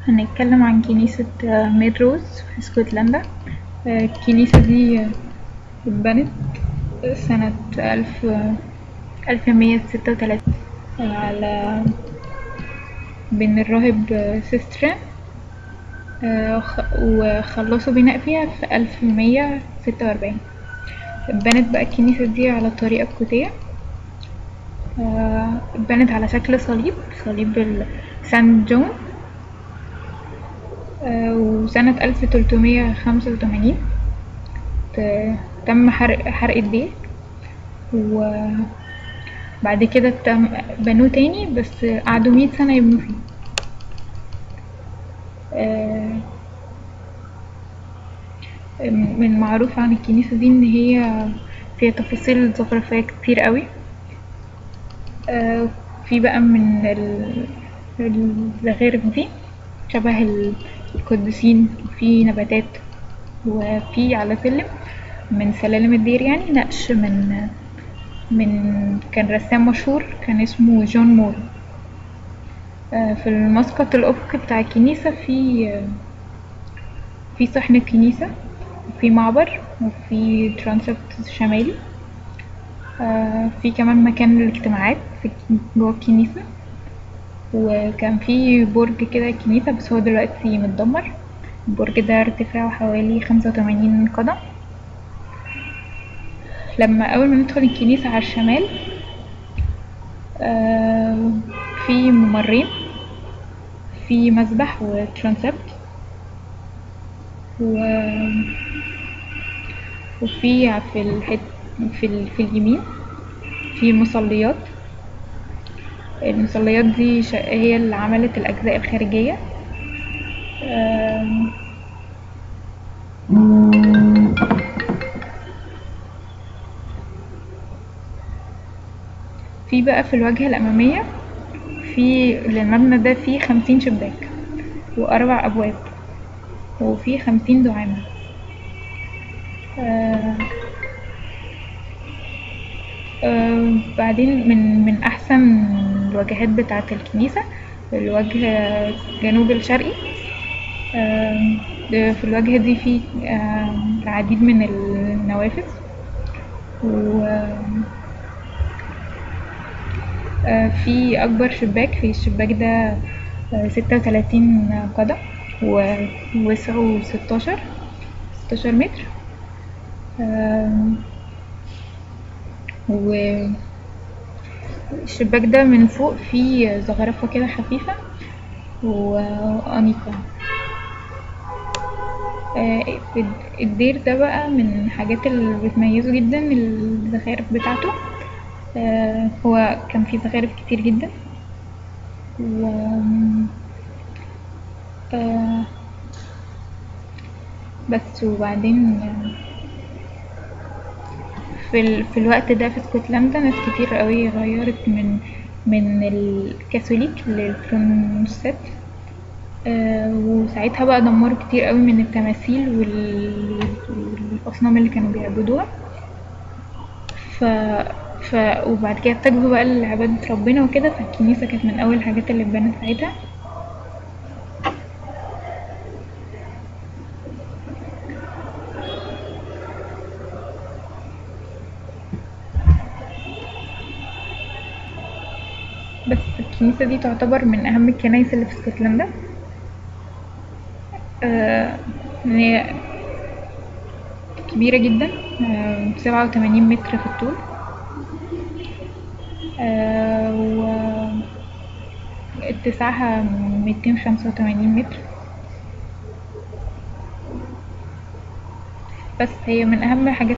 هنتكلم عن كنيسة ميد روز في اسكتلندا الكنيسة دي اتبنت سنة ألف ألف مية ستة وتلاتين على من الراهب سيسترين وخلصوا بناء فيها في ألف مية ستة وأربعين اتبنت بقى الكنيسة دي على الطريقة القوطية اتبنت على شكل صليب صليب سانت جون وسنة ألف تلتمية خمسة وتمانين تم حرق حرق الدير وبعد كده تم بنوه تاني بس قعدوا ميه سنة يبنوا فيه من المعروف عن الكنيسة دي إن هي فيها تفاصيل زخرفية كتير اوي فيه بقى من الزخارف دي شبه القديسين وفيه نباتات وفيه على سلم من سلالم الدير يعني نقش من من كان رسام مشهور كان اسمه جون مور في المسقط الأفقي بتاع الكنيسة فيه فيه صحن الكنيسة وفيه معبر وفيه ترانسبت شمالي فيه كمان مكان للإجتماعات جوا الكنيسة وكان فيه برج كده الكنيسة بس هو دلوقتي متدمر البرج ده ارتفاعه حوالي خمسة وتمانين قدم لما أول ما ندخل الكنيسة على الشمال فيه ممرين فيه مسبح وترانسبت و وفيه في الحت في, ال... في اليمين فيه مصليات المصليات دي هي اللي عملت الأجزاء الخارجية فيه بقى في الواجهة الأمامية فيه للمبنى ده فيه خمسين شباك وأربع أبواب وفيه خمسين دعامة بعدين من من أحسن الواجهات بتاعة الكنيسة الوجه الجنوب الشرقي في الواجهة دي فيه العديد من النوافذ و فيه أكبر شباك في الشباك ده ستة وتلاتين قدم ووسعه ستاشر ستاشر متر والشباك ده من فوق فيه زخرفة كده خفيفة وأنيقة الدير ده بقى من الحاجات اللي بتميزه جدا الزخارف بتاعته هو كان فيه زخارف كتير جدا و بس وبعدين في, ال... في الوقت ده في اسكتلندا ناس كتير اوي غيرت من من الكاثوليك للبروتستانت وساعتها بقى دمروا كتير اوي من التماثيل وال... والأصنام اللي كانوا بيعبدوها ف... ف... وبعد كده اتجهوا بقى لعبادة ربنا وكده فالكنيسة كانت من أول الحاجات اللي اتبنت ساعتها بس الكنيسة دي تعتبر من أهم الكنايس اللي في اسكتلندا هي كبيرة جدا سبعة وتمانين متر في الطول و اتساعها ميتين خمسة وتمانين متر بس هي من أهم الحاجات